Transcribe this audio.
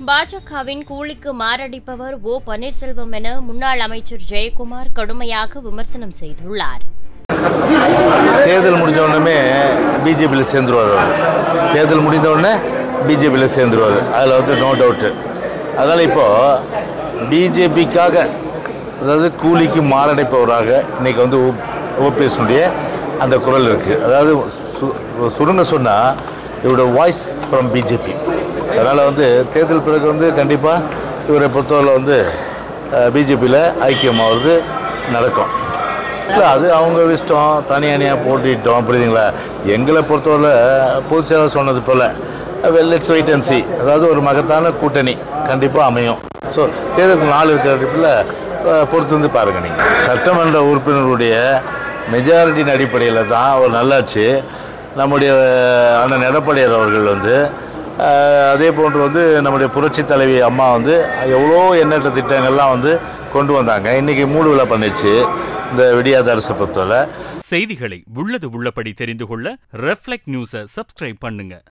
பாஜகவின் கூலிக்கு மாரடிப்பவர் ஓ பன்னீர்செல்வம் என முன்னாள் அமைச்சர் ஜெயக்குமார் கடுமையாக விமர்சனம் செய்துள்ளார் தேர்தல் முடிஞ்ச உடனே பிஜேபியில் சேர்ந்துருவார் அவர் தேர்தல் முடிந்த உடனே பிஜேபியில் சேர்ந்துருவார் அதில் வந்து நோ டவுட்டு அதனால் இப்போது பிஜேபிக்காக அதாவது கூலிக்கு மாரடைப்பவராக இன்னைக்கு வந்து ஓபிஎஸ்னுடைய அந்த குரல் இருக்குது அதாவது சு- சுருங்க சொன்னால் இவரோட வாய்ஸ் ஃப்ரம் பிஜேபி அதனால் வந்து தேர்தல் பிறகு வந்து கண்டிப்பாக இவரை பொறுத்தவரை வந்து பிஜேபியில் ஐக்கியமாகிறது நடக்கும் இல்லை அது அவங்க இஷ்டம் தனி அணியாக போட்டிட்டோம் புரியுதுங்களா எங்களை பொறுத்தவரை பொதுச் செயலாளர் சொன்னது போல் well it's wait and see அதாவது ஒரு மகத்தான கூட்டணி கண்டிப்பாக அமையும் ஸோ தேர்தலுக்கு நாள் இருக்கிற பொறுத்து வந்து பாருங்கள் நீங்கள் சட்டமன்ற உறுப்பினர்களுடைய மெஜாரிட்டியின் அடிப்படையில் தான் ஒரு நல்லாட்சி நம்முடைய அண்ணன் எடப்பாடியார் அவர்கள் வந்து அஹ், அதே போன்று வந்து நம்முடைய புரட்சி தலைவி அம்மா வந்து எவ்வளோ எண்ணற்ற திட்டங்கள்லாம் வந்து கொண்டு வந்தாங்க இன்றைக்கி மூடு விழா பண்ணிடுச்சு இந்த விடியாத அரசை பொறுத்தவரை செய்திகளை உள்ளது உள்ளபடி தெரிந்து கொள்ள ரெஃப்ளெக்ட் நியூஸை சப்ஸ்கிரைப் பண்ணுங்க